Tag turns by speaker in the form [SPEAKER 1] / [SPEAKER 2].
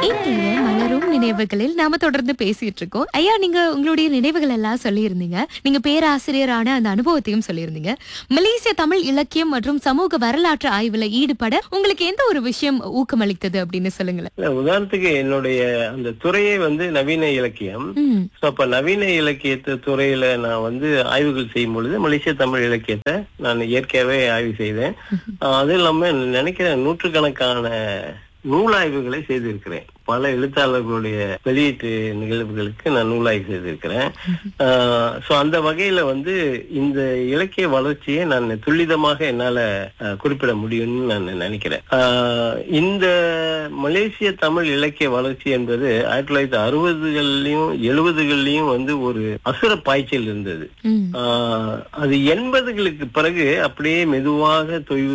[SPEAKER 1] இன்றைய மலரும் நினைவுகளில் நாம தொடர்ந்து பேசிட்டு இருக்கோம் ஐயா நீங்க உங்களுடைய நினைவுகள் எல்லாம் சொல்லியிருந்தீங்க நீங்க பேராசிரியரான அந்த அனுபவத்தையும் சொல்லியிருந்தீங்க மலேசிய தமிழ் இலக்கியம் மற்றும் சமூக வரலாற்று ஆய்வுல ஈடுபட உங்களுக்கு எந்த ஒரு விஷயம் ஊக்கமளித்தது அப்படின்னு சொல்லுங்களேன்
[SPEAKER 2] இல்ல உதாரணத்துக்கு என்னுடைய அந்த துறையே வந்து நவீன இலக்கியம்
[SPEAKER 1] ம்,
[SPEAKER 2] So, அப்ப நவீன இலக்கியத்து துறையில நான் வந்து ஆய்வுகள் செய்யும் பொழுது மலேசிய தமிழ் இலக்கியத்தை நான் இயற்கையாவே ஆய்வு செய்தேன் ஆஹ் அது இல்லாம நினைக்கிறேன் நூற்றுக்கணக்கான நூலாய்வுகளை செய்திருக்கிறேன் பல எழுத்தாளர்களுடைய வெளியீட்டு நிகழ்வுகளுக்கு நான் நூலாய்வு செய்திருக்கிறேன் சோ அந்த வகையில வந்து இந்த இலக்கிய வளர்ச்சியை நான் துல்லிதமாக என்னால ஆஹ், குறிப்பிட முடியும்னு நான் நினைக்கிறேன் ஆஹ், இந்த மலேசிய தமிழ் இலக்கிய வளர்ச்சி என்பது ஆயிரத்தி தொள்ளாயிரத்தி அறுபதுகள்லயும் எழுபதுகள்லயும் வந்து ஒரு அசுர பாய்ச்சல் இருந்தது
[SPEAKER 1] ம்.
[SPEAKER 2] ஆஹ், அது எண்பதுகளுக்கு பிறகு அப்படியே மெதுவாக தொய்வு